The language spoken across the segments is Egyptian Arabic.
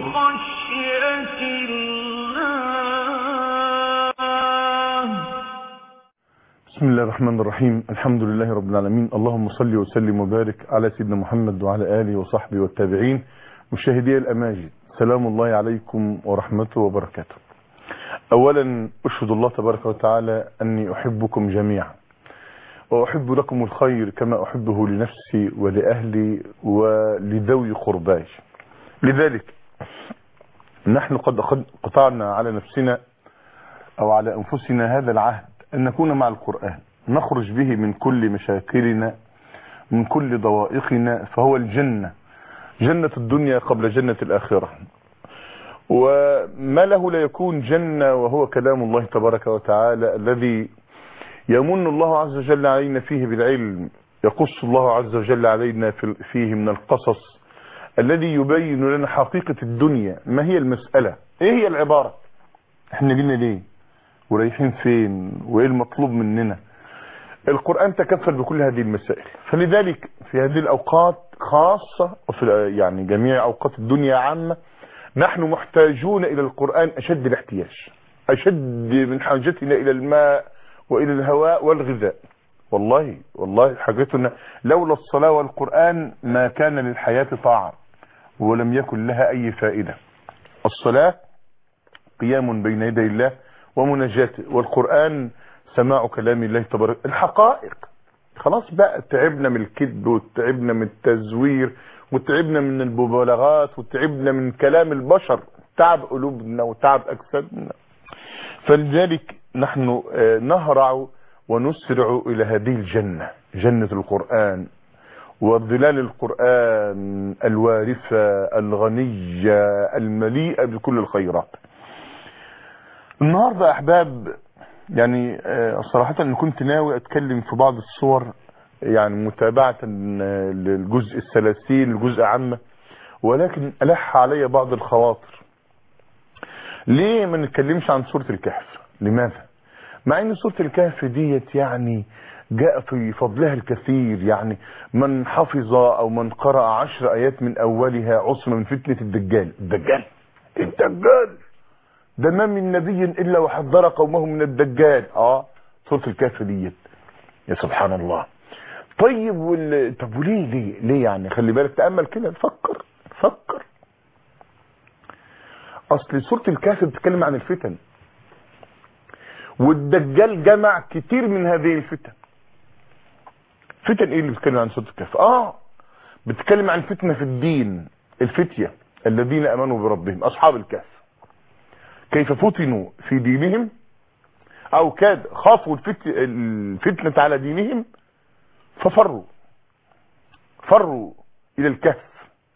خشية الله بسم الله الرحمن الرحيم الحمد لله رب العالمين اللهم صل وسلم وبارك على سيدنا محمد وعلى آله وصحبه والتابعين مشاهدي الأماجد سلام الله عليكم ورحمته وبركاته أولا أشهد الله تبارك وتعالى أني أحبكم جميعا وأحب لكم الخير كما أحبه لنفسي ولأهلي ولذوي قرباي لذلك نحن قد قطعنا على نفسنا أو على أنفسنا هذا العهد أن نكون مع القرآن نخرج به من كل مشاكلنا من كل ضوائقنا فهو الجنة جنة الدنيا قبل جنة الآخرة وما له لا يكون جنة وهو كلام الله تبارك وتعالى الذي يمن الله عز وجل علينا فيه بالعلم يقص الله عز وجل علينا فيه من القصص الذي يبين لنا حقيقة الدنيا ما هي المسألة ايه هي العبارة احنا جينا ليه ورايحين فين وايه المطلوب مننا القرآن تكفل بكل هذه المسائل فلذلك في هذه الأوقات خاصة وفي يعني جميع أوقات الدنيا عامة نحن محتاجون إلى القرآن أشد الاحتياج أشد من حاجتنا إلى الماء وإلى الهواء والغذاء والله والله حاجتنا لولا الصلاة والقرآن ما كان للحياة طاعة ولم يكن لها أي فائدة الصلاة قيام بين يدي الله ومناجاته والقرآن سماع كلام الله تبارك الحقائق خلاص بقى تعبنا من الكذب وتعبنا من التزوير وتعبنا من المبالغات وتعبنا من كلام البشر تعب قلوبنا وتعب أجسادنا فلذلك نحن نهرع ونسرع إلى هذه الجنة جنة القرآن وظلال القرآن الوارفة الغنية المليئة بكل الخيرات النهاردة أحباب يعني صراحة أنا كنت ناوي أتكلم في بعض الصور يعني متابعة للجزء الثلاثين الجزء عامة ولكن ألح علي بعض الخواطر ليه ما نتكلمش عن سورة الكهف لماذا مع ان سورة الكهف ديت يعني جاء في فضلها الكثير يعني من حفظ او من قرأ عشر ايات من اولها عصم من فتنة الدجال الدجال الدجال ده ما من نبي الا وحذر قومه من الدجال اه سورة الكهف ديت يا سبحان الله طيب وال... طب وليه ليه ليه يعني خلي بالك تأمل كده فكر فكر اصل سورة الكهف بتتكلم عن الفتن والدجال جمع كتير من هذه الفتن فتن ايه اللي بتتكلم عن سورة الكهف اه بتتكلم عن فتنة في الدين الفتية الذين امنوا بربهم اصحاب الكهف كيف فتنوا في دينهم او كاد خافوا الفت... الفتنة على دينهم ففروا فروا الى الكهف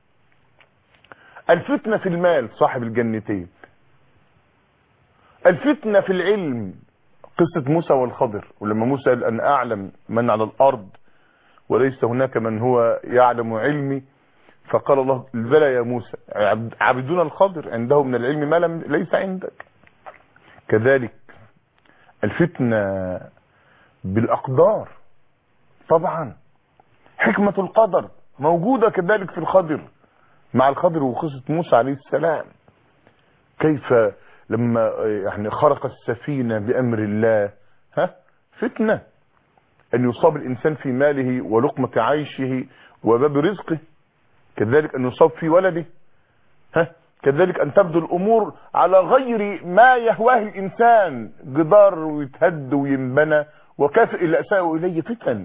الفتنة في المال صاحب الجنتين الفتنة في العلم قصة موسى والخضر ولما موسى قال أن أعلم من على الأرض وليس هناك من هو يعلم علمي فقال الله بلى يا موسى عبدون الخضر عنده من العلم ما لم ليس عندك كذلك الفتنة بالأقدار طبعا حكمة القدر موجودة كذلك في الخضر مع الخضر وقصة موسى عليه السلام كيف لما يعني خرق السفينة بأمر الله ها فتنة أن يصاب الإنسان في ماله ولقمة عيشه وباب رزقه كذلك أن يصاب في ولده ها كذلك أن تبدو الأمور على غير ما يهواه الإنسان جدار ويتهد وينبنى وكافئ اللي أساءوا إليه فتن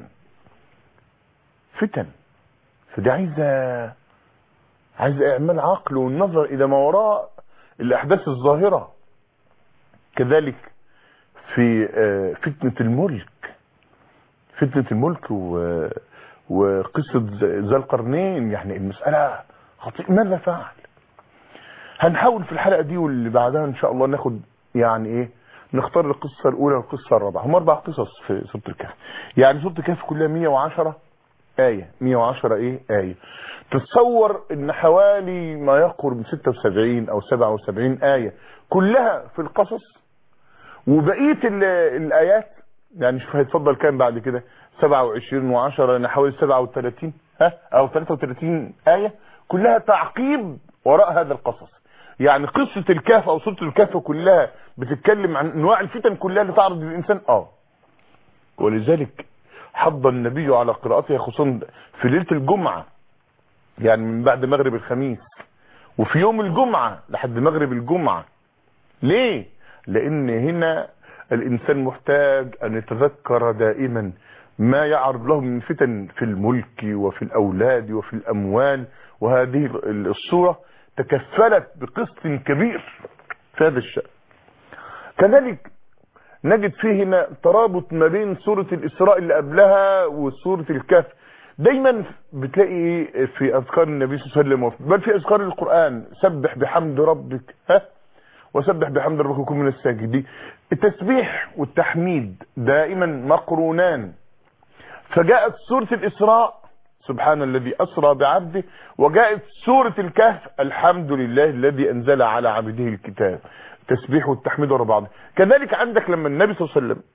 فتن فدي عايزة عايزة إعمال عقل والنظر إلى ما وراء الأحداث الظاهرة كذلك في فتنة الملك فتنة الملك و... وقصة ذا القرنين يعني المسألة خطيئة ماذا فعل هنحاول في الحلقة دي واللي بعدها ان شاء الله ناخد يعني ايه نختار القصة الاولى والقصة الرابعة هم اربع قصص في سورة الكهف يعني سورة الكهف كلها 110 آية 110 ايه آية تتصور ان حوالي ما يقرب من 76 او 77 آية كلها في القصص وبقية الآيات يعني شوف هيتفضل كام بعد كده 27 و10 يعني حوالي 37 ها او 33 آية كلها تعقيب وراء هذا القصص يعني قصة الكهف او سورة الكهف كلها بتتكلم عن انواع الفتن كلها اللي تعرض للانسان اه ولذلك حض النبي على قراءتها خصوصا في ليلة الجمعة يعني من بعد مغرب الخميس وفي يوم الجمعة لحد مغرب الجمعة ليه لان هنا الانسان محتاج ان يتذكر دائما ما يعرض له من فتن في الملك وفي الاولاد وفي الاموال وهذه الصورة تكفلت بقسط كبير في هذا الشأن كذلك نجد فيه هنا ترابط ما بين سورة الإسراء اللي قبلها وسورة الكهف دايما بتلاقي في أذكار النبي صلى الله عليه وسلم بل في أذكار القرآن سبح بحمد ربك ها وسبح بحمد ربك وكن من الساجدين التسبيح والتحميد دائما مقرونان فجاءت سورة الإسراء سبحان الذي أسرى بعبده وجاءت سورة الكهف الحمد لله الذي أنزل على عبده الكتاب تسبيح والتحميد ورا بعض كذلك عندك لما النبي صلى الله عليه وسلم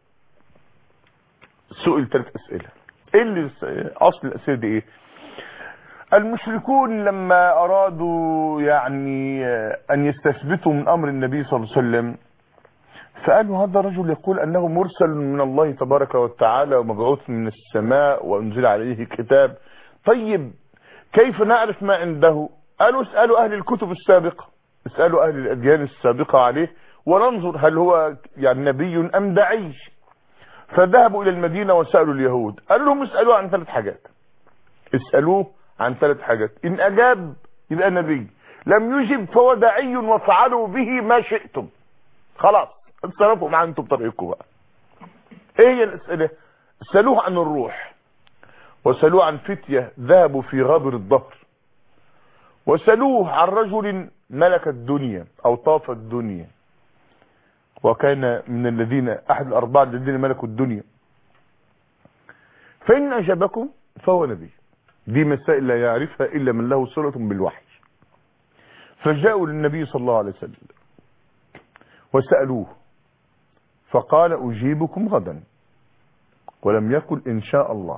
سئل ثلاث أسئلة ايه اللي اصل الأسئلة دي ايه المشركون لما ارادوا يعني ان يستثبتوا من امر النبي صلى الله عليه وسلم فقالوا هذا الرجل يقول انه مرسل من الله تبارك وتعالى ومبعوث من السماء وانزل عليه كتاب طيب كيف نعرف ما عنده قالوا اسألوا اهل الكتب السابقة اسألوا اهل الاديان السابقة عليه وننظر هل هو يعني نبي ام دعي فذهبوا الى المدينة وسألوا اليهود قالوا لهم اسألوه عن ثلاث حاجات اسألوه عن ثلاث حاجات ان اجاب يبقى نبي لم يجب فهو داعي وفعلوا به ما شئتم خلاص اتصرفوا مع انتم بطريقكم بقى ايه هي الاسئله اسالوه عن الروح وسالوه عن فتيه ذهبوا في غابر الظهر وسالوه عن رجل ملك الدنيا او طاف الدنيا وكان من الذين احد الاربعه الذين ملكوا الدنيا فان اجابكم فهو نبي دي مسائل لا يعرفها الا من له صله بالوحي فجاءوا للنبي صلى الله عليه وسلم وسالوه فقال أجيبكم غدا ولم يقل إن شاء الله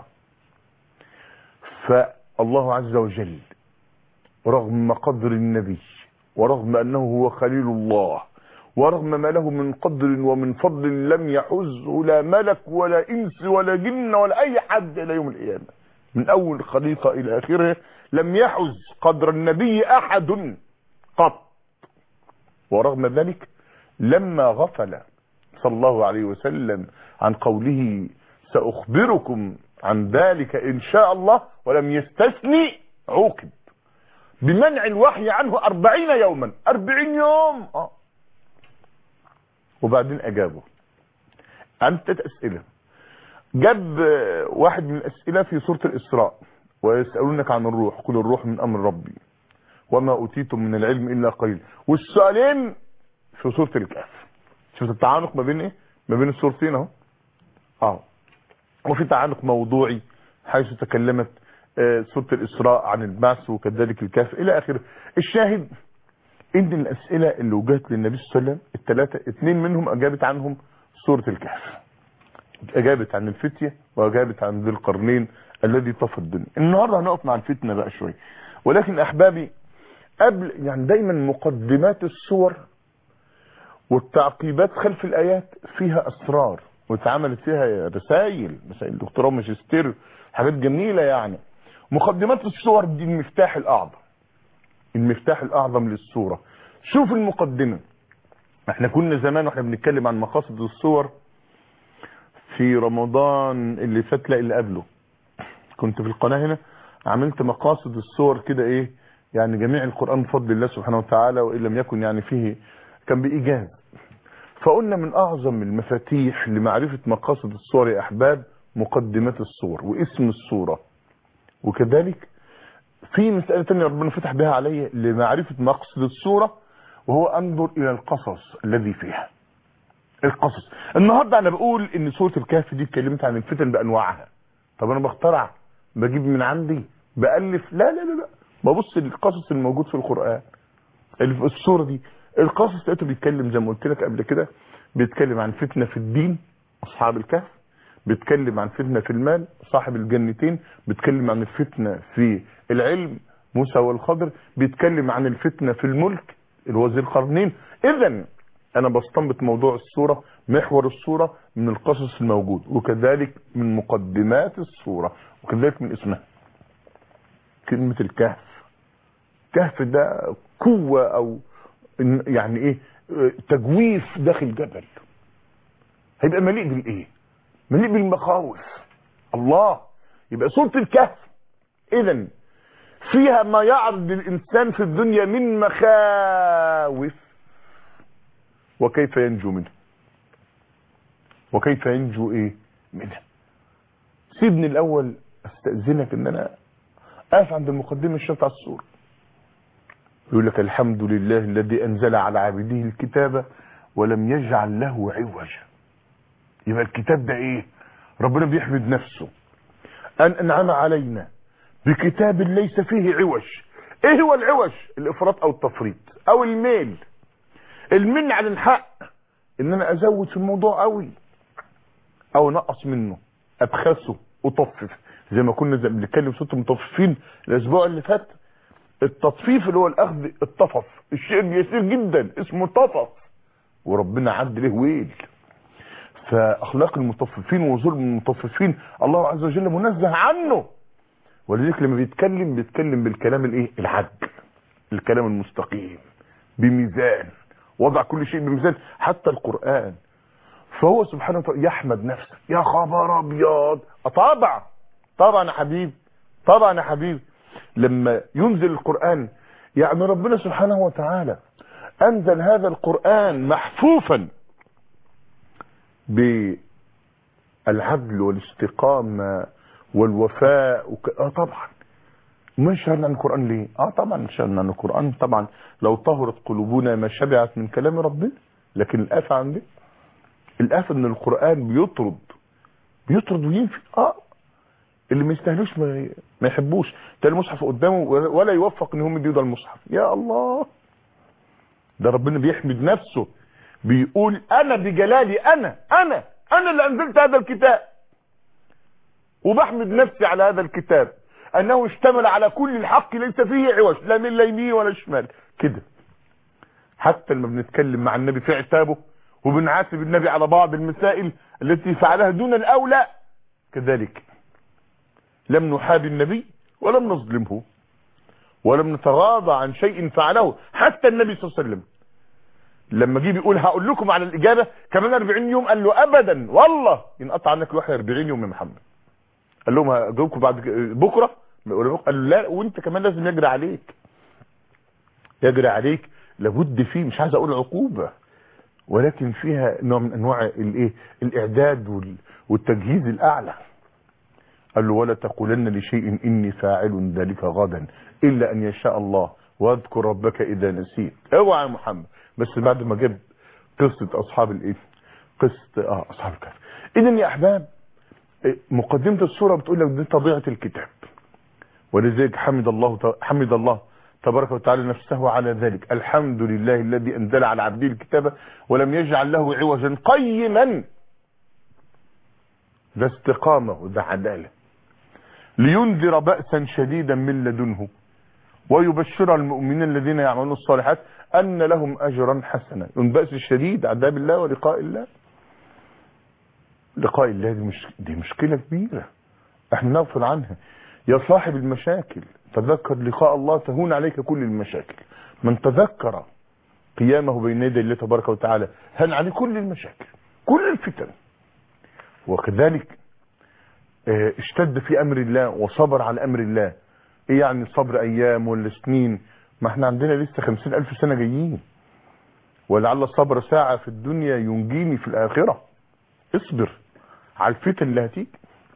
فالله عز وجل رغم قدر النبي ورغم أنه هو خليل الله ورغم ما له من قدر ومن فضل لم يحزه لا ملك ولا إنس ولا جن ولا أي حد إلى يوم القيامة من أول خليقة إلى آخره لم يحز قدر النبي أحد قط ورغم ذلك لما غفل صلى الله عليه وسلم عن قوله سأخبركم عن ذلك إن شاء الله ولم يستثني عوقب بمنع الوحي عنه أربعين يوما أربعين يوم آه. وبعدين أجابه عن ثلاث أسئلة جاب واحد من الأسئلة في سورة الإسراء ويسألونك عن الروح قل الروح من أمر ربي وما أوتيتم من العلم إلا قليل والسؤالين في سورة الكهف شفت التعانق ما بين ايه ما بين الصورتين اهو اه وفي تعانق موضوعي حيث تكلمت آه سوره الاسراء عن البعث وكذلك الكهف الى اخره الشاهد ان الاسئله اللي وجهت للنبي صلى الله عليه وسلم الثلاثه اثنين منهم اجابت عنهم سوره الكهف اجابت عن الفتيه واجابت عن ذي القرنين الذي طفى الدنيا النهارده هنقف مع الفتنه بقى شويه ولكن احبابي قبل يعني دايما مقدمات السور والتعقيبات خلف الايات فيها اسرار واتعملت فيها رسائل رسائل دكتوراه ماجستير حاجات جميله يعني مقدمات الصور دي المفتاح الاعظم المفتاح الاعظم للصوره شوف المقدمه احنا كنا زمان واحنا بنتكلم عن مقاصد الصور في رمضان اللي فات لا اللي قبله كنت في القناه هنا عملت مقاصد الصور كده ايه يعني جميع القران بفضل الله سبحانه وتعالى وان لم يكن يعني فيه كان بايجاز فقلنا من اعظم المفاتيح لمعرفة مقاصد الصور يا احباب مقدمات الصور واسم الصورة وكذلك في مسألة تانية ربنا فتح بها علي لمعرفة مقصد الصورة وهو انظر الى القصص الذي فيها القصص النهاردة انا بقول ان سورة الكهف دي اتكلمت عن الفتن بانواعها طب انا بخترع بجيب من عندي بألف لا لا لا لا ببص للقصص الموجود في القرآن اللي في السورة دي القصص لقيته بيتكلم زي ما قلت لك قبل كده بيتكلم عن فتنة في الدين اصحاب الكهف بيتكلم عن فتنة في المال صاحب الجنتين بيتكلم عن الفتنة في العلم موسى والخضر بيتكلم عن الفتنة في الملك الوزير القرنين اذا انا بستنبط موضوع السورة محور السورة من القصص الموجود وكذلك من مقدمات السورة وكذلك من اسمها كلمة الكهف كهف ده قوة او إن- يعني ايه اه، تجويف داخل جبل هيبقى مليء بالايه مليء بالمخاوف الله يبقى سورة الكهف اذا فيها ما يعرض للإنسان في الدنيا من مخاوف وكيف ينجو منه وكيف ينجو ايه منها سيبني الاول استأذنك ان انا اقف عند المقدمة الشرط على السورة يقول لك الحمد لله الذي انزل على عبده الكتاب ولم يجعل له عوجا يبقى الكتاب ده ايه ربنا بيحمد نفسه ان انعم علينا بكتاب ليس فيه عوج ايه هو العوج الافراط او التفريط او الميل المن على الحق ان انا ازود في الموضوع قوي او انقص منه ابخسه اطفف زي ما كنا زي بنتكلم صوت المطففين الاسبوع اللي فات التطفيف اللي هو الاخذ الطفف الشيء اليسير جدا اسمه طفف وربنا عد له ويل فاخلاق المطففين وظلم المطففين الله عز وجل منزه عنه ولذلك لما بيتكلم بيتكلم بالكلام الايه العدل الكلام المستقيم بميزان وضع كل شيء بميزان حتى القرآن فهو سبحانه وتعالى يحمد نفسه يا خبر ابيض آه طبعا طبعا يا حبيب طبعا يا حبيب لما ينزل القرآن يعني ربنا سبحانه وتعالى انزل هذا القرآن محفوفا بالعدل والاستقامة والوفاء وك... اه طبعا ما شهدنا عن القرآن ليه اه طبعا شهدنا عن القرآن طبعا لو طهرت قلوبنا ما شبعت من كلام ربنا لكن الآفة عندي الآفة ان القرآن بيطرد بيطرد وينفي اه اللي ما يستاهلوش ما, ما يحبوش تلاقي المصحف قدامه ولا يوفق ان هم يدوا المصحف يا الله ده ربنا بيحمد نفسه بيقول انا بجلالي انا انا انا اللي انزلت هذا الكتاب وبحمد نفسي على هذا الكتاب انه اشتمل على كل الحق ليس فيه عوج لا من لا يمين ولا شمال كده حتى لما بنتكلم مع النبي في عتابه وبنعاتب النبي على بعض المسائل التي فعلها دون الاولى كذلك لم نحاب النبي ولم نظلمه ولم نتغاضى عن شيء فعله حتى النبي صلى الله عليه وسلم لما جه بيقول هقول لكم على الاجابه كمان 40 يوم قال له ابدا والله ينقطع عنك الوحي 40 يوم يا محمد قال لهم هجاوبكم بعد بكره قال له لا وانت كمان لازم يجري عليك يجري عليك لابد فيه مش عايز اقول عقوبه ولكن فيها نوع من انواع الايه الاعداد والتجهيز الاعلى قال له ولا تقولن لشيء اني فاعل ذلك غدا الا ان يشاء الله واذكر ربك اذا نسيت اوعى يا محمد بس بعد ما جاب قصه اصحاب الايه قصه اه اصحاب الكهف اذا يا احباب مقدمه السوره بتقول لك دي طبيعه الكتاب ولذلك حمد الله حمد الله تبارك وتعالى نفسه على ذلك الحمد لله الذي انزل على عبده الكتاب ولم يجعل له عوجا قيما ده استقامه وده عداله لينذر بأسا شديدا من لدنه ويبشر المؤمنين الذين يعملون الصالحات أن لهم أجرا حسنا بأس الشديد عذاب الله ولقاء الله لقاء الله دي, مش دي مشكلة كبيرة احنا نغفل عنها يا صاحب المشاكل تذكر لقاء الله تهون عليك كل المشاكل من تذكر قيامه بين يدي الله تبارك وتعالى هان عليه كل المشاكل كل الفتن وكذلك اشتد في امر الله وصبر على امر الله ايه يعني صبر ايام ولا سنين ما احنا عندنا لسه خمسين الف سنة جايين ولعل الصبر ساعة في الدنيا ينجيني في الاخرة اصبر على الفتن اللي هتيجي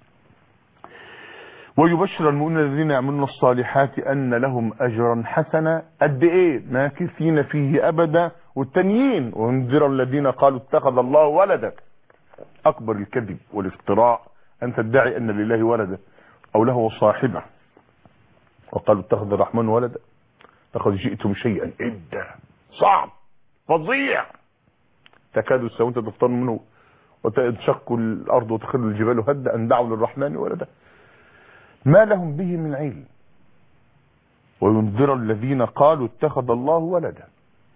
ويبشر المؤمنين الذين يعملون الصالحات ان لهم اجرا حسنا قد ايه ماكثين فيه ابدا والتانيين وانذر الذين قالوا اتخذ الله ولدا اكبر الكذب والافتراء ان تدعي ان لله ولدا او له صاحبه وقالوا اتخذ الرحمن ولدا لقد جئتم شيئا ادا صعب فظيع تكاد السماوات تفطر منه وتنشق الارض وتخر الجبال هدا ان دعوا للرحمن ولدا ما لهم به من علم وينذر الذين قالوا اتخذ الله ولدا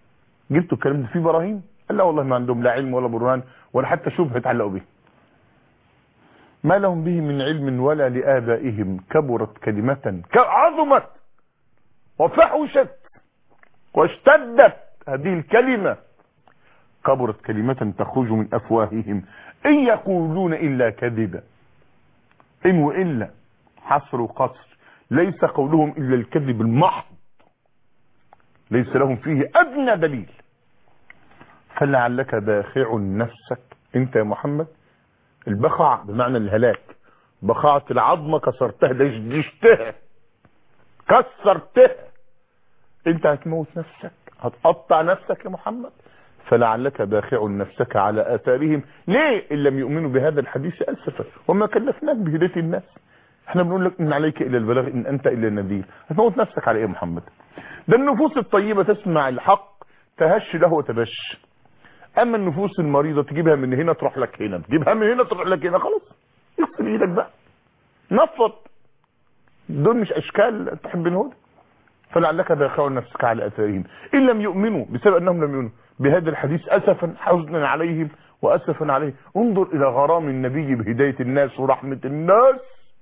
جبتوا الكلام ده فيه براهين قال لا والله ما عندهم لا علم ولا برهان ولا حتى شبهه يتعلقوا به ما لهم به من علم ولا لآبائهم كبرت كلمة عظمت وفحشت واشتدت هذه الكلمة كبرت كلمة تخرج من أفواههم إن يقولون إلا كذبا إن وإلا حصر وقصر ليس قولهم إلا الكذب المحض ليس لهم فيه أدنى دليل فلعلك باخع نفسك أنت يا محمد البخع بمعنى الهلاك بخعة العظمة كسرتها دشتها كسرتها انت هتموت نفسك هتقطع نفسك يا محمد فلعلك باخع نفسك على آثارهم ليه إن لم يؤمنوا بهذا الحديث أسفا وما كلفناك بهداية الناس احنا بنقول لك إن عليك إلى البلاغ إن أنت إلا النذير هتموت نفسك على إيه يا محمد ده النفوس الطيبة تسمع الحق تهش له وتبش أما النفوس المريضة تجيبها من هنا تروح لك هنا تجيبها من هنا تروح لك هنا خلاص اغسل ايدك بقى نفض دول مش أشكال تحب الهدى فلعلك باخع نفسك على اثارهم ان لم يؤمنوا بسبب انهم لم يؤمنوا بهذا الحديث اسفا حزنا عليهم واسفا عليهم انظر الى غرام النبي بهدايه الناس ورحمه الناس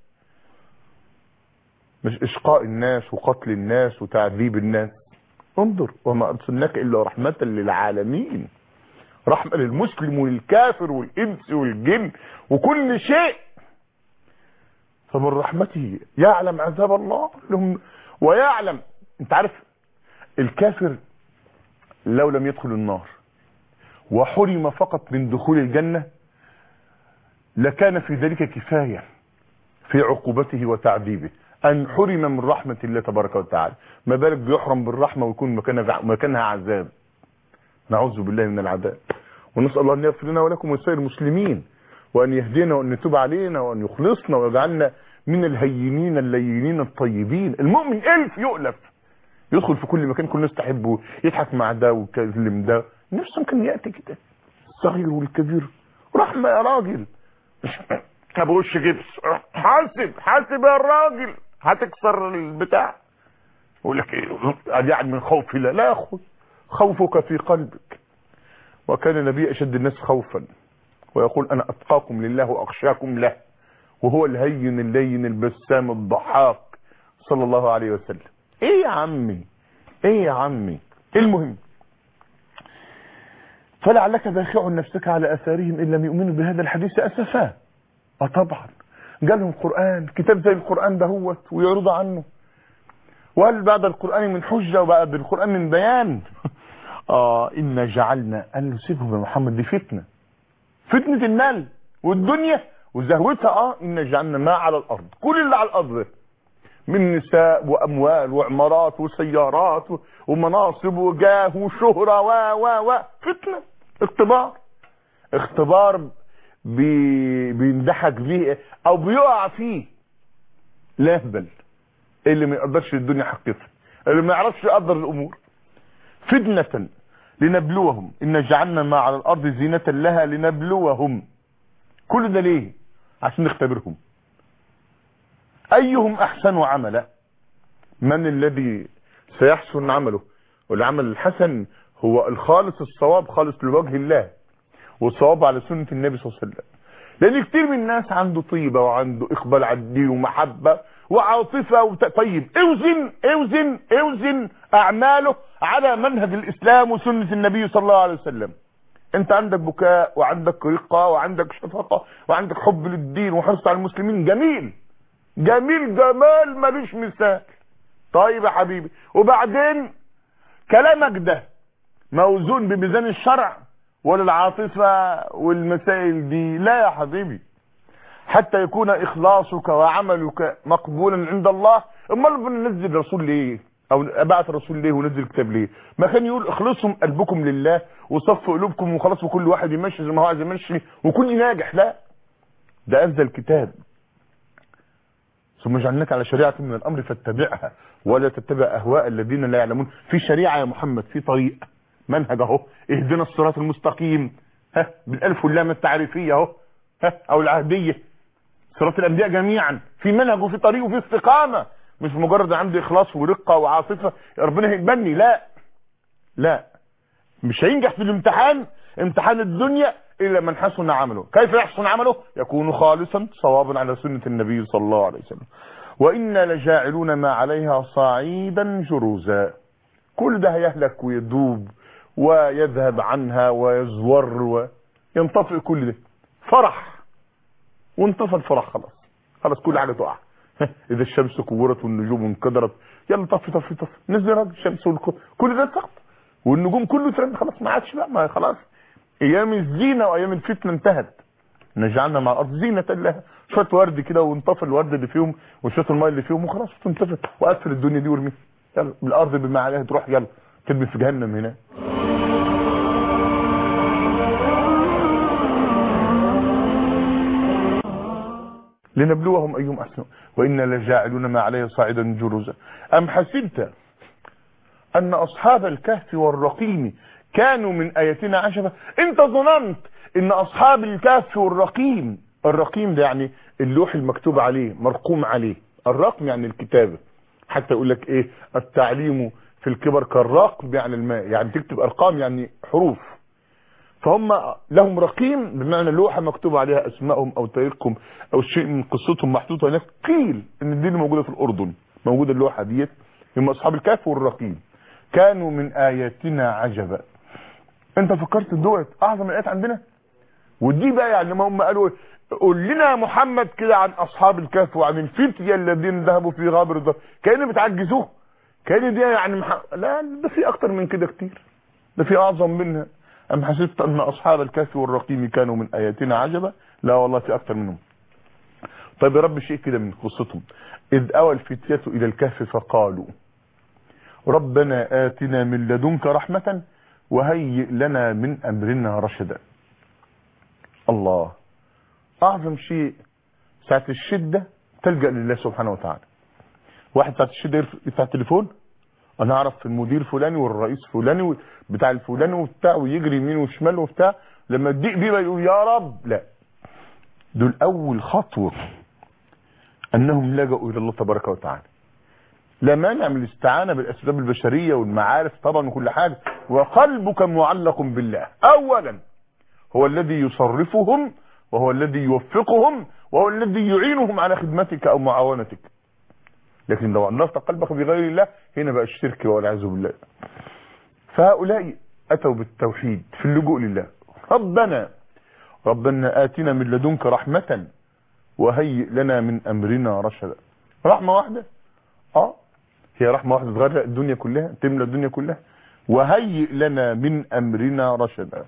مش اشقاء الناس وقتل الناس وتعذيب الناس انظر وما ارسلناك الا رحمه للعالمين رحمه للمسلم والكافر والانس والجن وكل شيء فمن رحمته يعلم عذاب الله لهم ويعلم انت عارف الكافر لو لم يدخل النار وحرم فقط من دخول الجنة لكان في ذلك كفاية في عقوبته وتعذيبه أن حرم من رحمة الله تبارك وتعالى ما بالك بيحرم بالرحمة ويكون مكانها, مكانها عذاب نعوذ بالله من العذاب ونسأل الله أن يغفر لنا ولكم ولسائر المسلمين وأن يهدينا وأن يتوب علينا وأن يخلصنا ويجعلنا من الهينين اللينين الطيبين المؤمن ألف يؤلف يدخل في كل مكان كل الناس تحبه يضحك مع ده ويكلم ده نفسه ممكن يأتي كده الصغير والكبير رحمة يا راجل ابو وش جبس حاسب حاسب يا راجل هتكسر البتاع يقول لك ايه ادي قاعد من خوف الله لا يا اخوي خوفك في قلبك وكان النبي اشد الناس خوفا ويقول انا اتقاكم لله واخشاكم له وهو الهين اللين البسام الضحاك صلى الله عليه وسلم ايه يا عمي ايه يا عمي المهم فلعلك باخع نفسك على اثارهم ان لم يؤمنوا بهذا الحديث اسفا اه طبعا جالهم قران كتاب زي القران دهوت ويعرضوا عنه وهل بعد القران من حجه وبعد القران من بيان اه انا جعلنا قال له سيبهم يا محمد دي فتنه فتنه المال والدنيا وزهوتها اه انا جعلنا ما على الارض كل اللي على الارض من نساء واموال وعمارات وسيارات ومناصب وجاه وشهرة و و و فتنة اختبار اختبار بي بيندحك فيه او بيقع فيه لهبل اللي ما يقدرش الدنيا حقيقة اللي ما يعرفش يقدر الامور فتنة لنبلوهم ان جعلنا ما على الارض زينة لها لنبلوهم كل ده ليه عشان نختبرهم ايهم احسن عملا من الذي سيحسن عمله والعمل الحسن هو الخالص الصواب خالص لوجه الله والصواب على سنة النبي صلى الله عليه وسلم لان كتير من الناس عنده طيبة وعنده اقبال على الدين ومحبة وعاطفة وت... طيب اوزن اوزن اوزن اعماله على منهج الاسلام وسنة النبي صلى الله عليه وسلم انت عندك بكاء وعندك رقة وعندك شفقة وعندك حب للدين وحرص على المسلمين جميل جميل جمال ملوش مثال طيب يا حبيبي وبعدين كلامك ده موزون بميزان الشرع ولا العاطفة والمسائل دي لا يا حبيبي حتى يكون اخلاصك وعملك مقبولا عند الله امال بننزل رسول ليه او ابعت الرسول ليه ونزل كتاب ليه ما كان يقول اخلصوا قلبكم لله وصفوا قلوبكم وخلاص وكل واحد يمشي زي ما هو عايز يمشي وكل ناجح لا ده انزل كتاب ثم جعلناك على شريعة من الأمر فاتبعها ولا تتبع أهواء الذين لا يعلمون في شريعة يا محمد في طريق منهج اهو اهدنا الصراط المستقيم ها بالالف واللام التعريفية اهو ها او العهدية صراط الانبياء جميعا في منهج وفي طريق وفي استقامة مش مجرد عندي اخلاص ورقة وعاطفة ربنا هيقبلني لا لا مش هينجح في الامتحان امتحان الدنيا الا من حسن عمله كيف يحسن عمله يكون خالصا صوابا على سنة النبي صلى الله عليه وسلم وإنا لجاعلون ما عليها صعيدا جروزا كل ده هيهلك ويدوب ويذهب عنها ويزور وينطفئ كل ده فرح وانطفى الفرح خلاص خلاص كل حاجه تقع اذا الشمس كورت والنجوم انكدرت يلا طفي طفي طفي نزل راجل الشمس والكو... كل ده سقط والنجوم كله ترند خلاص ما عادش بقى ما خلاص ايام الزينه وايام الفتنه انتهت نجعلنا مع الارض زينه لها شويه ورد كده وانطفى الورد اللي فيهم وشويه الماء اللي فيهم وخلاص تنطفي وقفل الدنيا دي وارميها يلا الارض بما عليها تروح يلا ترمي في جهنم هنا لنبلوهم ايهم احسن وانا لجاعلون ما عليه صاعدا جرزا ام حسبت ان اصحاب الكهف والرقيم كانوا من اياتنا عجبا انت ظننت ان اصحاب الكهف والرقيم الرقيم ده يعني اللوح المكتوب عليه مرقوم عليه الرقم يعني الكتابه حتى يقول لك ايه التعليم في الكبر كالرقم يعني الماء يعني تكتب ارقام يعني حروف فهم لهم رقيم بمعنى لوحة مكتوب عليها اسمائهم او تاريخهم او شيء من قصتهم محطوطة هناك قيل ان دي موجودة في الاردن موجودة اللوحة ديت هم اصحاب الكهف والرقيم كانوا من اياتنا عجبا انت فكرت دولت اعظم الايات عندنا ودي بقى يعني ما هم قالوا قول لنا يا محمد كده عن اصحاب الكهف وعن الفتية الذين ذهبوا في غابر الظهر كأنه بتعجزوه كأن دي يعني مح... لا ده في اكتر من كده كتير ده في اعظم منها ام حسبت ان اصحاب الكهف والرقيم كانوا من اياتنا عجبا لا والله في اكتر منهم طيب يا رب شيء كده من قصتهم اذ اوى الفتية الى الكهف فقالوا ربنا آتنا من لدنك رحمة وهيئ لنا من أمرنا رشدا الله أعظم شيء ساعة الشدة تلجأ لله سبحانه وتعالى واحد ساعة الشدة يفتح التليفون أنا أعرف المدير فلاني والرئيس فلاني بتاع الفلاني وبتاع ويجري يمين وشمال وبتاع لما تضيق بيه يقول يا رب لا دول أول خطوة أنهم لجأوا إلى الله تبارك وتعالى لا مانع من الاستعانة بالأسباب البشرية والمعارف طبعا وكل حاجة وقلبك معلق بالله أولا هو الذي يصرفهم وهو الذي يوفقهم وهو الذي يعينهم على خدمتك أو معاونتك لكن لو علقت قلبك بغير الله هنا بقى الشرك والعياذ بالله فهؤلاء أتوا بالتوحيد في اللجوء لله ربنا ربنا آتنا من لدنك رحمة وهيئ لنا من أمرنا رشدا رحمة واحدة اه هي رحمة واحدة تغرق الدنيا كلها تملى الدنيا كلها وهيئ لنا من أمرنا رشدا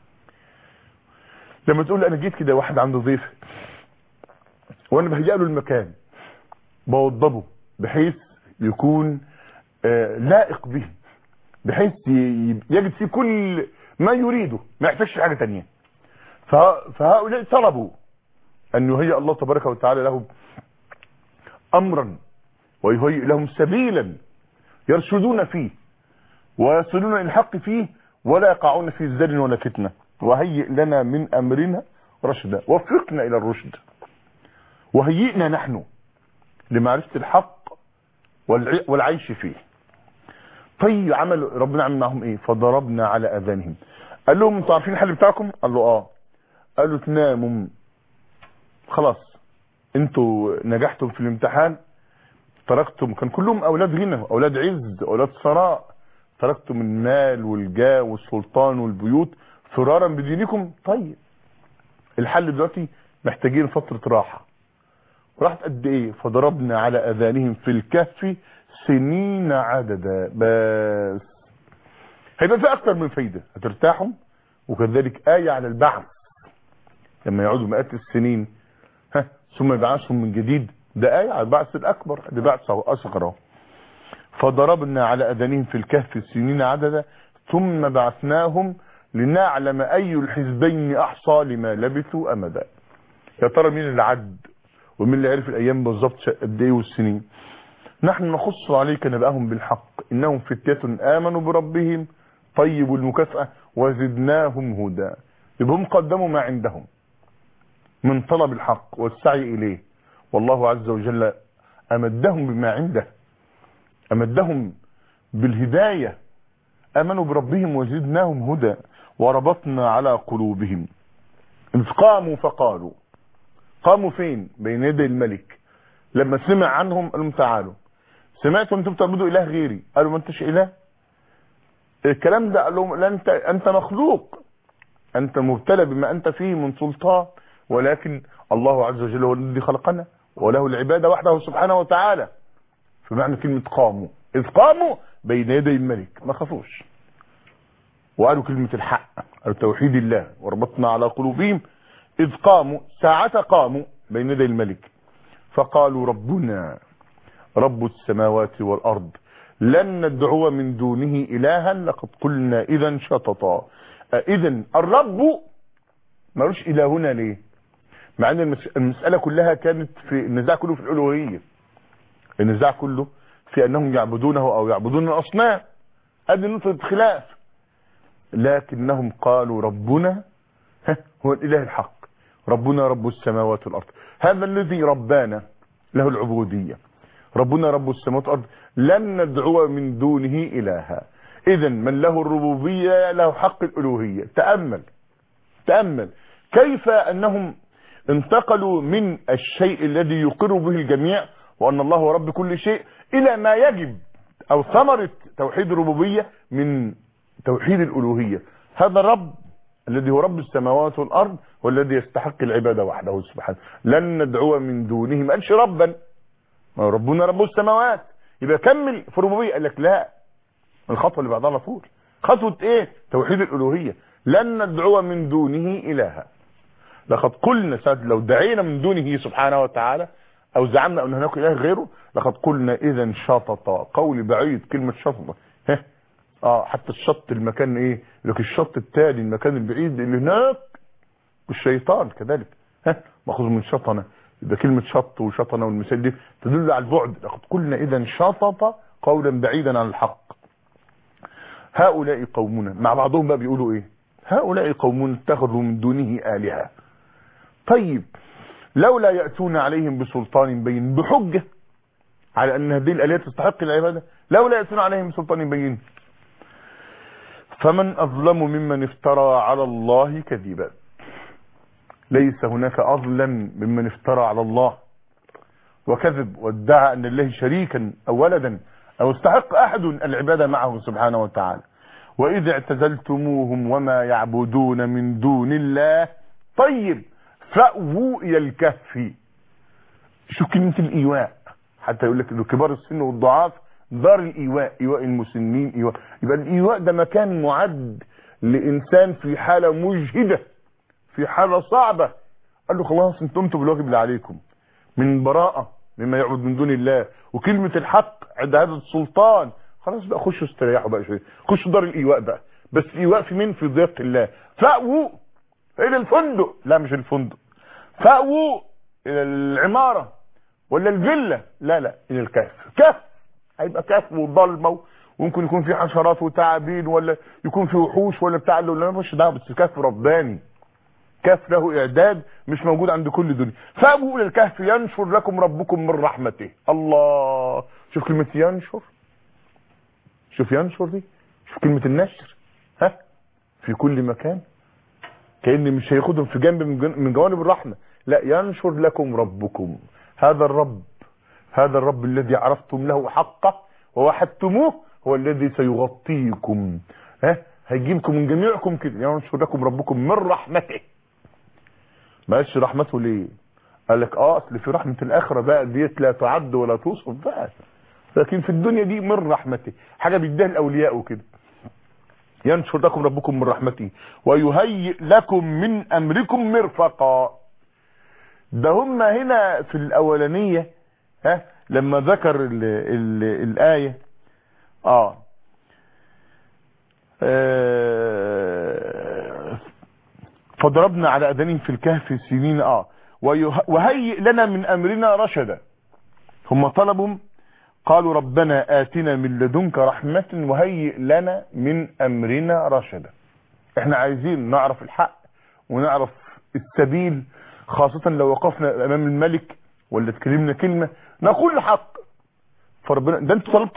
لما تقول انا جيت كده واحد عنده ضيف وانا بهيئ له المكان بوضبه بحيث يكون آه لائق به بحيث يجد فيه كل ما يريده ما يحتاجش حاجة تانية فهؤلاء طلبوا ان يهيئ الله تبارك وتعالى لهم امرا ويهيئ لهم سبيلا يرشدون فيه ويصلون الى الحق فيه ولا يقعون في زل ولا فتنه وهيئ لنا من امرنا رشدا وفقنا الى الرشد وهيئنا نحن لمعرفة الحق والعيش فيه طيب عمل ربنا عمل معهم ايه فضربنا على اذانهم قال لهم انتوا عارفين الحل بتاعكم قال له اه قالوا تناموا خلاص انتوا نجحتم في الامتحان تركتم كان كلهم اولاد غنى اولاد عز اولاد ثراء تركتم المال والجاه والسلطان والبيوت فرارا بدينكم طيب الحل دلوقتي محتاجين فترة راحة راحت قد ايه فضربنا على اذانهم في الكهف سنين عددا بس هيبقى في اكتر من فايدة هترتاحوا وكذلك آية على البعث لما يعودوا مئات السنين ها ثم يبعثهم من جديد ده آية على البعث الأكبر ده بعث أصغر فضربنا على أذانهم في الكهف سنين عددا ثم بعثناهم لنعلم أي الحزبين أحصى لما لبثوا أمدا يا ترى مين اللي عد ومين اللي عرف الأيام بالظبط قد إيه والسنين نحن نخص عليك نبأهم بالحق إنهم فتية آمنوا بربهم طيب المكافأة وزدناهم هدى يبقى هم قدموا ما عندهم من طلب الحق والسعي إليه والله عز وجل أمدهم بما عنده أمدهم بالهداية امنوا بربهم وزدناهم هدى وربطنا على قلوبهم اذ قاموا فقالوا قاموا فين بين يدي الملك لما سمع عنهم قالوا تعالوا سمعتوا انتم بتعبدوا اله غيري قالوا ما انتش اله الكلام ده قال لهم لا انت انت مخلوق انت مبتلى بما انت فيه من سلطان ولكن الله عز وجل هو الذي خلقنا وله العباده وحده سبحانه وتعالى فمعنى كلمه قاموا اذ قاموا بين يدي الملك ما خافوش وقالوا كلمه الحق قالوا توحيد الله وربطنا على قلوبهم اذ قاموا ساعه قاموا بين يدي الملك فقالوا ربنا رب السماوات والارض لن ندعو من دونه الها لقد قلنا اذا شططا اذا الرب ملوش الهنا ليه مع ان المس- المساله كلها كانت في النزاع كله في الالوهيه النزاع كله في انهم يعبدونه او يعبدون الاصنام ادي نقطه خلاف لكنهم قالوا ربنا ها، هو الاله الحق ربنا رب السماوات والارض هذا الذي ربانا له العبوديه ربنا رب السماوات والارض لن ندعو من دونه الها اذا من له الربوبيه له حق الالوهيه تامل تامل كيف انهم انتقلوا من الشيء الذي يقر به الجميع وان الله هو رب كل شيء الى ما يجب او ثمره توحيد الربوبيه من توحيد الالوهيه هذا الرب الذي هو رب السماوات والارض والذي يستحق العباده وحده سبحانه لن ندعو من دونه ما قالش ربا ما هو ربنا رب السماوات يبقى كمل في الربوبيه قال لك لا الخطوه اللي بعدها على طول خطوه ايه توحيد الالوهيه لن ندعو من دونه الها لقد قلنا ساد لو دعينا من دونه سبحانه وتعالى او زعمنا ان هناك اله غيره لقد قلنا اذا شطط قول بعيد كلمه شطط ها اه حتى الشط المكان ايه لك الشط التالي المكان البعيد اللي هناك الشيطان كذلك ها ماخذ من شطنه يبقى كلمه شط وشطنه والمثال دي تدل على البعد لقد قلنا اذا شطط قولا بعيدا عن الحق هؤلاء قومنا مع بعضهم بقى بيقولوا ايه هؤلاء قومون اتخذوا من دونه آلهة طيب لولا يأتون عليهم بسلطان بين بحجة على أن هذه الآلهة تستحق العبادة لولا يأتون عليهم بسلطان بين فمن أظلم ممن افترى على الله كذبا ليس هناك أظلم ممن افترى على الله وكذب وادعى أن الله شريكا أو ولدا أو استحق أحد العبادة معه سبحانه وتعالى وإذ اعتزلتموهم وما يعبدون من دون الله طيب فأووا إلى الكهف شو كلمة الإيواء حتى يقول لك إنه كبار السن والضعاف دار الإيواء إيواء المسنين إيواء يبقى الإيواء ده مكان معد لإنسان في حالة مجهدة في حالة صعبة قال له خلاص انتم انتم بالواجب اللي عليكم من براءة مما يعبد من دون الله وكلمة الحق عند هذا السلطان خلاص بقى خشوا استريحوا بقى شويه خشوا دار الايواء بقى بس الايواء في مين في ضيافه الله فاووا الى الفندق لا مش الفندق فاووا الى العماره ولا الفيلا لا لا الى الكهف كهف هيبقى كهف وضلمه وممكن يكون في حشرات وتعابين ولا يكون في وحوش ولا بتاع ولا مش دعوه بس كهف رباني كهف له اعداد مش موجود عند كل دنيا فاووا الى الكهف ينشر لكم ربكم من رحمته الله شوف كلمه ينشر شوف ينشر دي شوف كلمة النشر ها في كل مكان كأن مش هياخدهم في جنب من جن- من جوانب الرحمة لا ينشر لكم ربكم هذا الرب هذا الرب الذي عرفتم له حقه ووحدتموه هو الذي سيغطيكم ها هيجيبكم من جميعكم كده ينشر لكم ربكم من رحمته ما قالش رحمته ليه قال لك اه اصل في رحمة الاخرة بقى ديت لا تعد ولا توصف بقى لكن في الدنيا دي من رحمته حاجة بيديها الاولياء وكده ينشر لكم ربكم من رحمته ويهيئ لكم من امركم مرفقا ده هم هنا في الاولانية ها لما ذكر ال ال الاية اه, آه فضربنا على اذانهم في الكهف سنين اه ويه- وهيئ لنا من امرنا رشدا هم طلبوا قالوا ربنا آتنا من لدنك رحمة وهيئ لنا من أمرنا رشدا احنا عايزين نعرف الحق ونعرف السبيل خاصة لو وقفنا أمام الملك ولا تكلمنا كلمة نقول الحق فربنا ده انتوا طلبتوه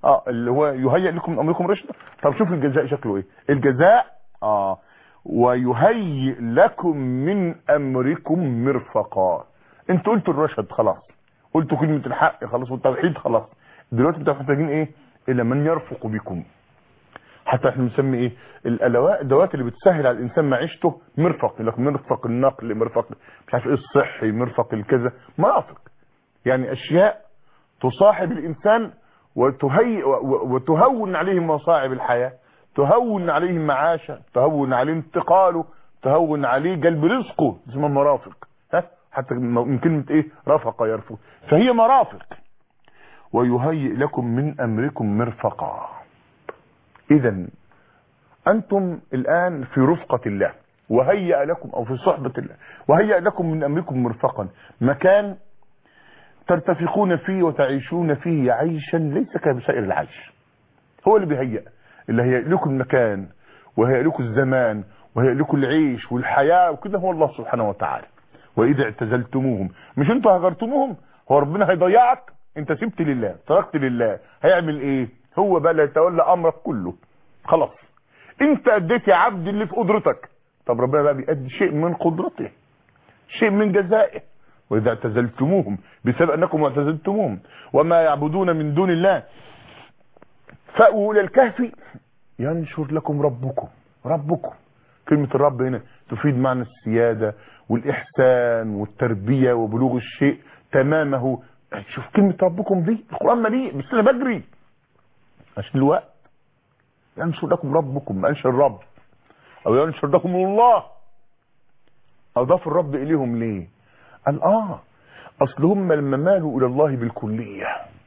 اه اللي هو يهيئ لكم من امركم رشدا طب شوف الجزاء شكله ايه الجزاء اه ويهيئ لكم من امركم مرفقا انتوا قلتوا الرشد خلاص قلتوا كلمة الحق خلاص والتوحيد خلاص دلوقتي انتوا محتاجين ايه الى من يرفق بكم حتى احنا بنسمي ايه الادوات الادوات اللي بتسهل على الانسان معيشته مرفق لك مرفق النقل مرفق مش عارف ايه الصحي مرفق الكذا مرافق يعني اشياء تصاحب الانسان وتهيئ وتهون عليه مصاعب الحياه تهون عليه معاشه تهون عليه انتقاله تهون عليه جلب رزقه اسمها مرافق ها حتى من كلمه ايه رفق يرفق فهي مرافق ويهيئ لكم من امركم مرفقا اذا انتم الان في رفقه الله وهيئ لكم او في صحبه الله وهيئ لكم من امركم مرفقا مكان ترتفقون فيه وتعيشون فيه عيشا ليس كسائر العيش هو اللي بيهيئ اللي هيئ لكم المكان وهيئ لكم الزمان وهيئ لكم العيش والحياة وكده هو الله سبحانه وتعالى وإذا اعتزلتموهم مش انتوا هجرتموهم هو ربنا هيضيعك انت سبت لله تركت لله هيعمل ايه هو بقى اللي يتولى امرك كله خلاص انت اديت يا عبد اللي في قدرتك طب ربنا بقى بيأدي شيء من قدرته شيء من جزائه وإذا اعتزلتموهم بسبب أنكم اعتزلتموهم وما يعبدون من دون الله فأووا إلى الكهف ينشر لكم ربكم ربكم كلمة الرب هنا تفيد معنى السيادة والإحسان والتربية وبلوغ الشيء تمامه شوف كلمة ربكم دي القرآن مليء بس أنا بجري عشان الوقت ينشر لكم ربكم ما قالش الرب أو ينشر لكم الله أضاف الرب إليهم ليه قال اه اصل هم لما مالوا الى الله بالكلية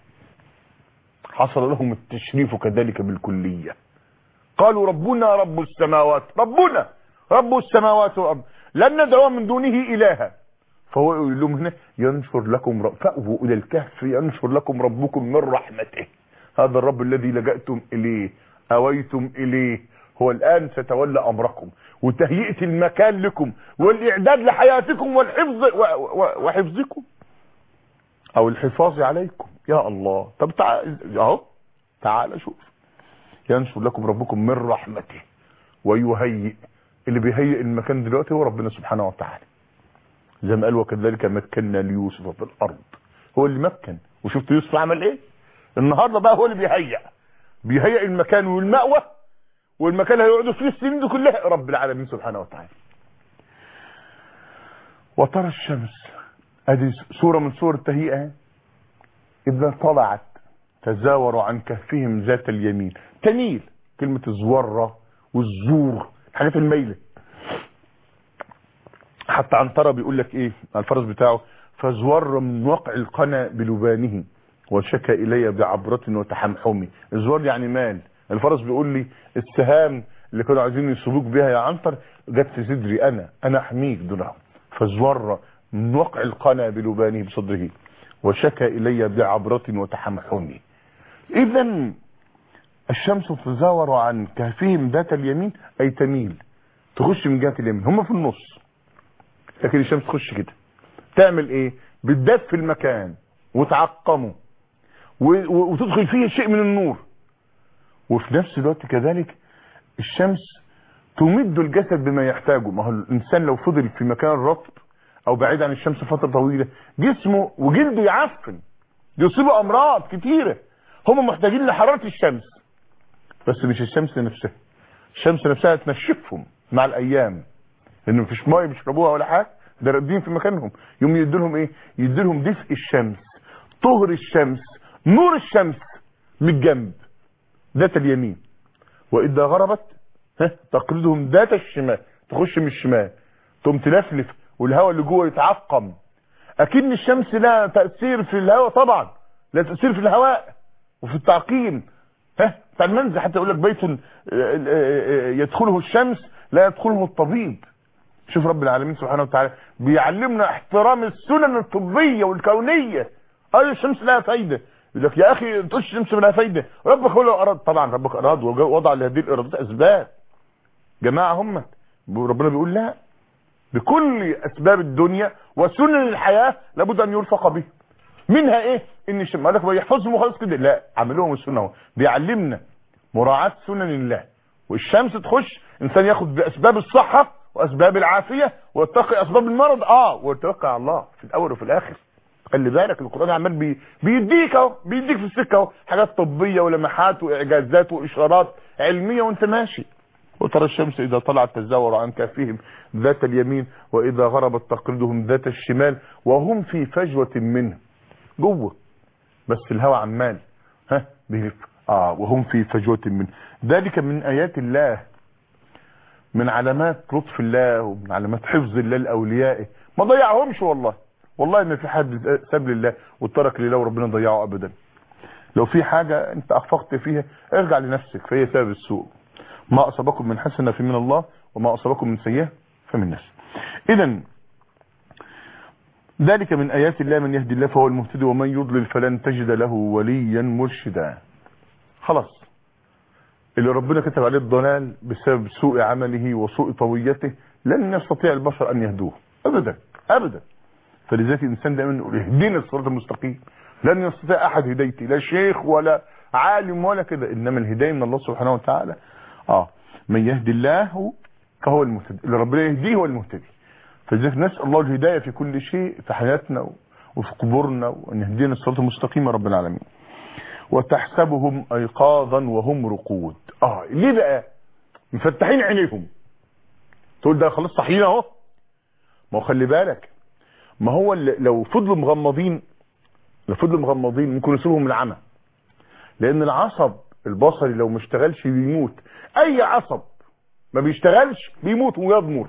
حصل لهم التشريف كذلك بالكلية قالوا ربنا رب السماوات ربنا رب السماوات والارض لن ندعو من دونه الها فهو يقول لهم هنا ينشر لكم رب فأووا الى الكهف ينشر لكم ربكم من رحمته هذا الرب الذي لجأتم اليه اويتم اليه هو الان سيتولى امركم وتهيئة المكان لكم والاعداد لحياتكم والحفظ وحفظكم او الحفاظ عليكم يا الله طب تعال اهو تعال شوف ينشر لكم ربكم من رحمته ويهيئ اللي بيهيئ المكان دلوقتي هو ربنا سبحانه وتعالى زي ما قال وكذلك مكنا ليوسف في الارض هو اللي مكن وشفت يوسف عمل ايه النهارده بقى هو اللي بيهيئ بيهيئ المكان والمأوى والمكان اللي هيقعدوا فيه السنين دي كلها رب العالمين سبحانه وتعالى وترى الشمس ادي صورة من صور التهيئة اذا طلعت تزاوروا عن كهفهم ذات اليمين تميل كلمة الزورة والزور الحاجات الميلة حتى عنترة بيقول لك ايه الفرس بتاعه فزور من وقع القنا بلبانه وشكى الي بعبرة وتحمحمي الزور يعني مال الفرس بيقول لي السهام اللي كانوا عايزين يصيبوك بيها يا عنتر جت في صدري انا انا احميك دونهم فزور من وقع القنا بلبانه بصدره وشكى الي بعبرة وتحمحمي اذا الشمس تزاور عن كهفهم ذات اليمين اي تميل تخش من جهة اليمين هم في النص لكن الشمس تخش كده تعمل ايه بتدف في المكان وتعقمه وتدخل فيه شيء من النور وفي نفس الوقت كذلك الشمس تمد الجسد بما يحتاجه ما هو الانسان لو فضل في مكان رطب او بعيد عن الشمس فتره طويله جسمه وجلده يعفن يصيبه امراض كتيره هم محتاجين لحراره الشمس بس مش الشمس نفسها الشمس نفسها تنشفهم مع الايام لان مفيش ميه بيشربوها ولا حاجه ده راقدين في مكانهم يوم يديلهم ايه يديلهم دفء الشمس طهر الشمس نور الشمس من الجنب ذات اليمين واذا غربت ها تقرضهم ذات الشمال تخش من الشمال تقوم تلفلف والهواء اللي جوه يتعقم اكن الشمس لها تاثير في الهواء طبعا لها تاثير في الهواء وفي التعقيم ها بتاع المنزل حتى يقول لك بيت يدخله الشمس لا يدخله الطبيب شوف رب العالمين سبحانه وتعالى بيعلمنا احترام السنن الطبيه والكونيه اي الشمس لها فايده يقول لك يا اخي تقولش الشمس لها فايده ربك هو اللي اراد طبعا ربك اراد ووضع لهذه الارادات اسباب جماعه هم ربنا بيقول لا بكل اسباب الدنيا وسنن الحياه لابد ان يرفق به منها ايه ان الشمس قال لك ما يحفظهم وخلاص كده لا عملوهم السنه اهو بيعلمنا مراعاه سنن الله والشمس تخش انسان ياخد باسباب الصحه واسباب العافيه ويتقي اسباب المرض اه ويتوكل على الله في الاول وفي الاخر خلي بالك القران عمال بي... بيديك اهو بيديك في السكه اهو حاجات طبيه ولمحات واعجازات واشارات علميه وانت ماشي وترى الشمس اذا طلعت تزاور عن كافهم ذات اليمين واذا غربت تقرضهم ذات الشمال وهم في فجوه منه جوه بس الهواء عمال ها بيلف اه وهم في فجوه منه ذلك من ايات الله من علامات لطف الله ومن علامات حفظ الله لاوليائه ما ضيعهمش والله والله ما في حد ساب لله وترك لله وربنا ضيعه ابدا لو في حاجة انت اخفقت فيها ارجع لنفسك فهي سبب السوء ما اصابكم من حسنة فمن الله وما اصابكم من سيئة فمن نفسه اذا ذلك من ايات الله من يهدي الله فهو المهتدي ومن يضلل فلن تجد له وليا مرشدا خلاص اللي ربنا كتب عليه الضلال بسبب سوء عمله وسوء طويته لن يستطيع البشر ان يهدوه ابدا ابدا فلذلك الانسان دائما يقول اهدنا الصراط المستقيم لن يستطيع احد هدايتي لا شيخ ولا عالم ولا كده انما الهدايه من الله سبحانه وتعالى اه من يهدي الله فهو المهتدي اللي ربنا يهديه هو المهتدي فلذلك نسال الله الهدايه في كل شيء في حياتنا وفي قبورنا وان يهدينا الصراط المستقيم يا رب العالمين وتحسبهم ايقاظا وهم رقود اه ليه بقى مفتحين عينيهم تقول ده خلاص صحيين اهو ما هو خلي بالك ما هو اللي لو فضلوا مغمضين لو فضلوا مغمضين ممكن يصيبهم العمى لان العصب البصري لو ما اشتغلش بيموت اي عصب ما بيشتغلش بيموت ويضمر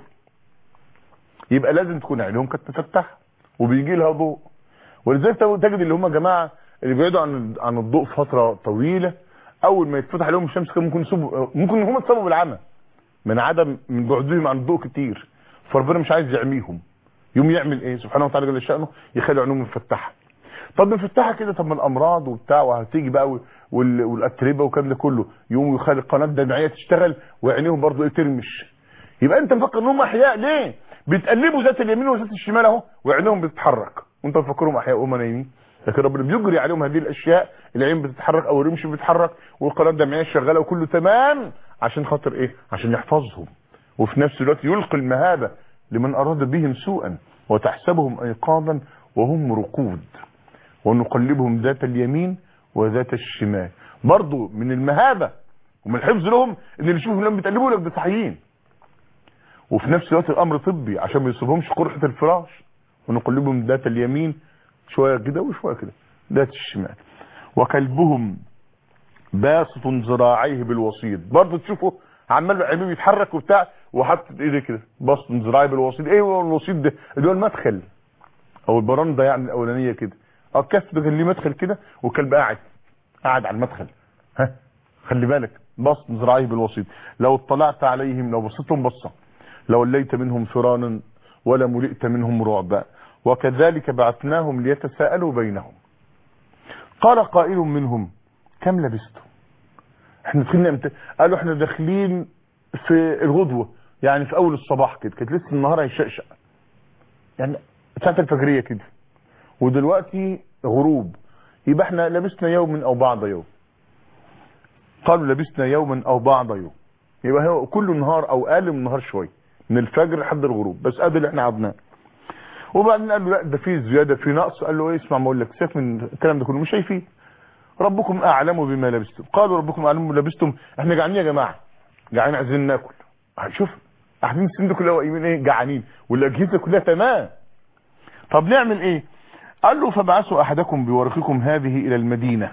يبقى لازم تكون عينهم كانت مفتحه وبيجي لها ضوء ولذلك تجد اللي هم جماعه اللي بيبعدوا عن عن الضوء فتره طويله اول ما يتفتح عليهم الشمس كان ممكن يصيبوا ممكن هم يتصابوا بالعمى من عدم من بعدهم عن الضوء كتير فربنا مش عايز يعميهم يوم يعمل ايه سبحانه وتعالى جل شانه يخلي عينهم مفتحه طب مفتحه كده طب ما الامراض وبتاع وهتيجي بقى وال... والاتربه والكلام ده كله يوم يخلي القناه الدمعيه تشتغل وعينيهم برضه ايه ترمش يبقى انت مفكر انهم احياء ليه بيتقلبوا ذات اليمين وذات الشمال اهو وعينهم بتتحرك وانت مفكرهم احياء وهم نايمين لكن ربنا بيجري عليهم هذه الاشياء العين بتتحرك او الرمش بيتحرك والقناه الدمعيه شغاله وكله تمام عشان خاطر ايه عشان يحفظهم وفي نفس الوقت يلقي المهابه لمن اراد بهم سوءا وتحسبهم ايقاظا وهم رقود ونقلبهم ذات اليمين وذات الشمال برضو من المهابة ومن الحفظ لهم ان اللي يشوفهم لما بيتقلبوا لك ده صحيين وفي نفس الوقت الامر طبي عشان ما يصيبهمش قرحة الفراش ونقلبهم ذات اليمين شوية كده وشوية كده ذات الشمال وكلبهم باسط ذراعيه بالوسيط برضه تشوفوا عمال عينيه يتحرك وبتاع وحط ايده كده باسط ذراعيه بالوسيط ايه هو الوسيط ده اللي هو المدخل او البرندة يعني الاولانيه كده اه الكف ده كان ليه مدخل كده والكلب قاعد قاعد على المدخل ها خلي بالك بسط ذراعيه بالوسيط لو اطلعت عليهم لو بصيتهم بصه لو ليت منهم فرانا ولا ملئت منهم رعبا وكذلك بعثناهم ليتساءلوا بينهم قال قائل منهم كم لبستم احنا دخلنا امتى قالوا احنا داخلين في الغدوه يعني في اول الصباح كده كانت لسه النهار هيشقشق يعني ساعه الفجريه كده ودلوقتي غروب يبقى احنا لبسنا يوم او بعض يوم قالوا لبسنا يوما او بعض يوم يبقى هو كل نهار او اقل من النهار شويه من الفجر لحد الغروب بس ادي اللي احنا قعدناه وبعدين قال له لا ده في زياده في نقص قال له ايه اسمع ما اقول لك سيبك من الكلام ده كله مش شايفين ربكم اعلم بما لبستم قالوا ربكم اعلم بما لبستم احنا جعانين يا جماعه جعانين عايزين ناكل شوف قاعدين السن كلها واقفين ايه جعانين والاجهزه كلها تمام طب نعمل ايه قال له فابعثوا احدكم بورقكم هذه الى المدينة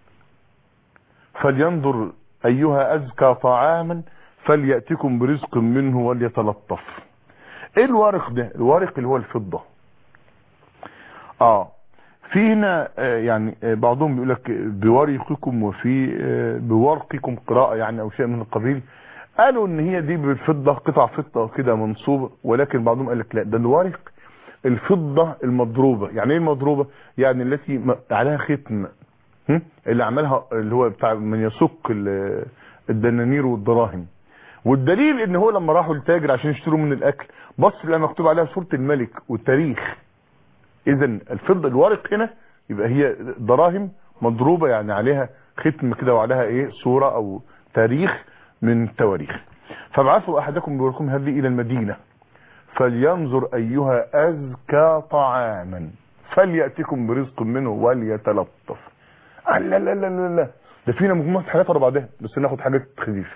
فلينظر ايها ازكى طعاما فليأتكم برزق منه وليتلطف ايه الورق ده الورق اللي هو الفضة اه في هنا آه يعني آه بعضهم بيقول لك بورقكم وفي آه بورقكم قراءة يعني او شيء من القبيل قالوا ان هي دي بالفضة قطع فضة كده منصوبة ولكن بعضهم قال لك لا ده الورق الفضة المضروبة يعني ايه المضروبة يعني التي عليها ختم اللي عملها اللي هو بتاع من يسك الدنانير والدراهم والدليل ان هو لما راحوا التاجر عشان يشتروا من الاكل بص لما مكتوب عليها صورة الملك والتاريخ اذا الفضة الورق هنا يبقى هي دراهم مضروبة يعني عليها ختم كده وعليها ايه صورة او تاريخ من التواريخ فابعثوا احدكم بوركم هذه الى المدينة فلينظر ايها ازكى طعاما فليأتكم برزق منه وليتلطف لا لا لا لا لا ده فينا مجموعة حاجات ورا بعضها بس ناخد حاجات خفيفة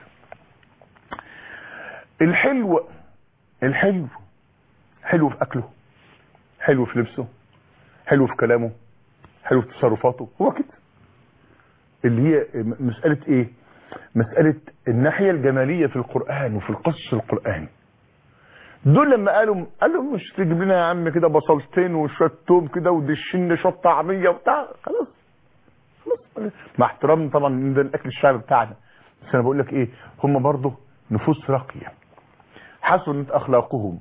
الحلو الحلو حلو في اكله حلو في لبسه حلو في كلامه حلو في تصرفاته هو كده اللي هي مسألة ايه مسألة الناحية الجمالية في القرآن وفي القصص القرآني دول لما قالوا قالوا مش تجيب لنا يا عم كده بصلتين وشويه توم كده ودشين شويه طعميه وبتاع خلاص خلاص مع احترامنا طبعا ان ده الاكل الشعبي بتاعنا بس انا بقول لك ايه هم برضه نفوس راقيه حسنت اخلاقهم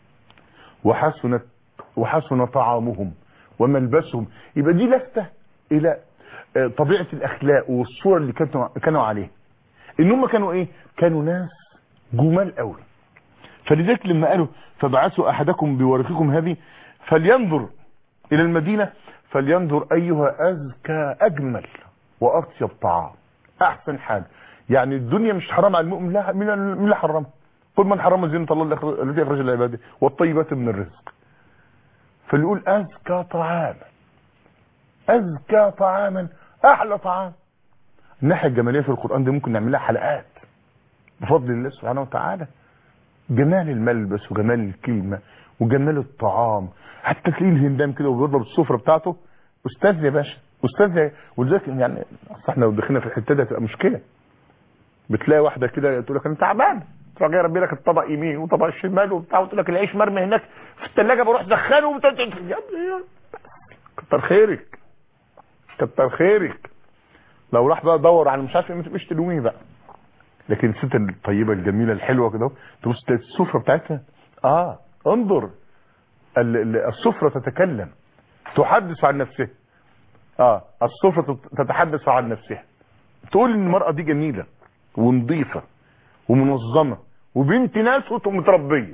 وحسنت وحسن طعامهم وملبسهم يبقى دي لفته الى طبيعه الاخلاق والصوره اللي كانوا كانوا عليها ان هم كانوا ايه كانوا ناس جمال قوي فلذلك لما قالوا فبعثوا احدكم بورقكم هذه فلينظر الى المدينة فلينظر ايها ازكى اجمل واطيب طعام احسن حاجة يعني الدنيا مش حرام على المؤمن لا من اللي حرمها قل من حرم زينة الله التي اخرج العباد والطيبات من الرزق فليقول ازكى طعاما ازكى طعاما احلى طعام الناحية الجمالية في القرآن دي ممكن نعملها حلقات بفضل الله سبحانه وتعالى جمال الملبس وجمال الكلمة وجمال الطعام حتى تلاقيه الهندام كده وبيضرب السفرة بتاعته استاذ يا باشا استاذ يا ولذلك يعني اصل احنا لو دخلنا في الحته دي هتبقى مشكله بتلاقي واحده كده تقول لك انا تعبان تروح جاي ربي لك الطبق يمين وطبق شمال وبتاع وتقول لك العيش مرمي هناك في الثلاجه بروح دخله وبتاع يا ابني كتر خيرك كتر خيرك لو راح بقى دور على مش عارف ايه ما تبقاش تلوميه بقى لكن الست الطيبة الجميلة الحلوة كده تبص السفرة بتاعتها اه انظر السفرة تتكلم تحدث عن نفسها اه السفرة تتحدث عن نفسها تقول ان المرأة دي جميلة ونظيفة ومنظمة وبنت ناس ومتربية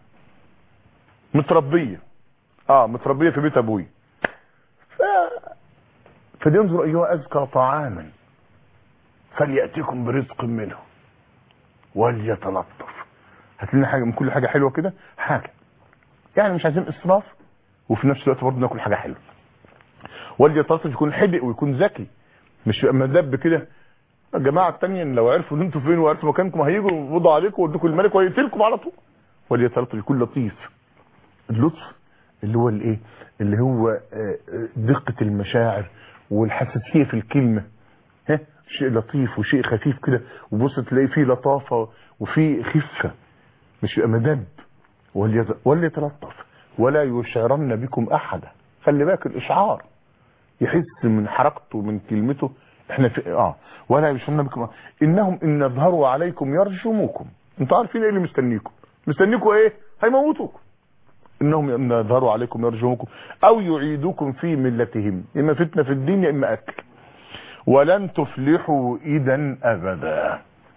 متربية اه متربية في بيت ابوي ف... فلينظر ايها ازكى طعاما فليأتيكم برزق منه وليتلطف هات لنا حاجه من كل حاجه حلوه كده حاجه يعني مش عايزين اسراف وفي نفس الوقت برضه ناكل حاجه حلوه وليتلطف يكون حدق ويكون ذكي مش يبقى مدب كده الجماعه الثانيه لو عرفوا ان انتوا فين وعرفوا مكانكم هيجوا يقبضوا عليكم ويدوكم الملك ويقتلكم على طول وليتلطف يكون لطيف اللطف اللي هو الايه اللي هو دقه المشاعر والحساسيه في الكلمه ها شيء لطيف وشيء خفيف كده وبص تلاقي فيه لطافة وفيه خفة مش يبقى مدب وليتلطف ولا يشعرن بكم احدا خلي بالك الاشعار يحس من حركته من كلمته احنا في اه ولا يشعرن بكم أحد. انهم ان يظهروا عليكم يرجموكم انتوا عارفين ايه اللي مستنيكم مستنيكم ايه هيموتوكم انهم ان يظهروا عليكم يرجموكم او يعيدوكم في ملتهم اما فتنه في الدين يا اما اكل ولن تفلحوا اذا ابدا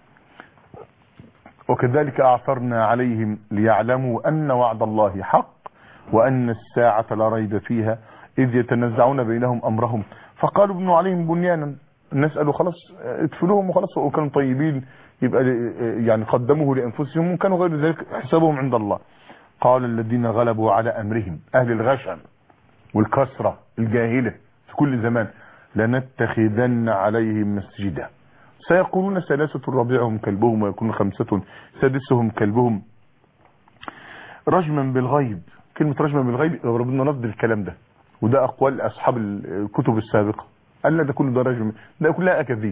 وكذلك اعثرنا عليهم ليعلموا ان وعد الله حق وان الساعة لا ريب فيها اذ يتنزعون بينهم امرهم فقالوا ابنوا عليهم بنيانا الناس قالوا خلاص ادفنوهم وخلاص وكانوا طيبين يبقى يعني قدموه لانفسهم وكانوا غير ذلك حسابهم عند الله قال الذين غلبوا على امرهم اهل الغشم والكسرة الجاهلة في كل زمان لنتخذن عليهم مسجدا سيقولون ثلاثة رابعهم كلبهم ويكون خمسة سادسهم كلبهم رجما بالغيب كلمة رجما بالغيب ربنا نفض الكلام ده وده أقوال أصحاب الكتب السابقة قال لا ده كله ده رجم ده كلها أكاذيب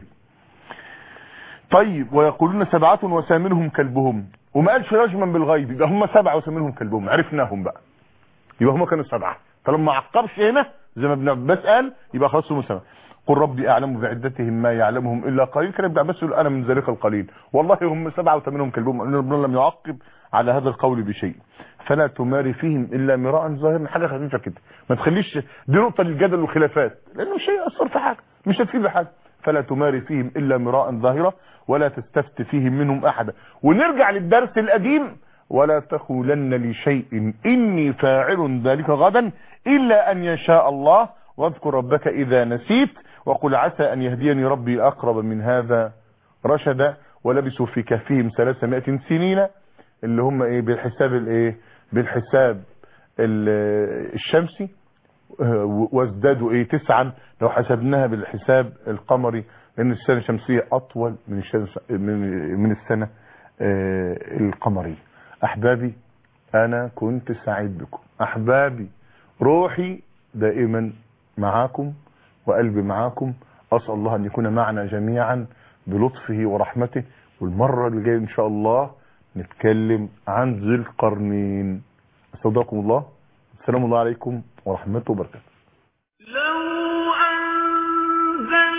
طيب ويقولون سبعة وثامنهم كلبهم وما قالش رجما بالغيب يبقى هم سبعة وثامنهم كلبهم عرفناهم بقى يبقى هم كانوا سبعة طالما ما عقبش هنا زي ما ابن عباس قال يبقى خلاص هم سبعة قل ربي اعلم بعدتهم ما يعلمهم الا قليل كان ابن عباس يقول انا من ذلك القليل والله هم سبعة وثامنهم كلبهم ان ربنا لم يعقب على هذا القول بشيء فلا تماري فيهم الا مراء ظاهرا حاجه خفيفه كده ما تخليش دي نقطه للجدل والخلافات لانه مش هيأثر في حاجه مش هتفيد بحاجه فلا تماري فيهم الا مراء ظاهرا ولا تستفت فيهم منهم احدا ونرجع للدرس القديم ولا تقولن لشيء اني فاعل ذلك غدا الا ان يشاء الله واذكر ربك إذا نسيت وقل عسى أن يهديني ربي أقرب من هذا رشدا ولبسوا في كهفهم 300 سنين اللي هم ايه بالحساب الايه بالحساب ال- الشمسي آه، وازدادوا ايه تسعا لو حسبناها بالحساب القمري لان السنه الشمسيه اطول من الشمس من من السنه آه، القمريه احبابي انا كنت سعيد بكم احبابي روحي دائما معاكم وقلبي معاكم اسال الله ان يكون معنا جميعا بلطفه ورحمته والمره الجايه ان شاء الله نتكلم عن ذي القرنين استودعكم الله السلام الله عليكم ورحمته وبركاته لو أنزل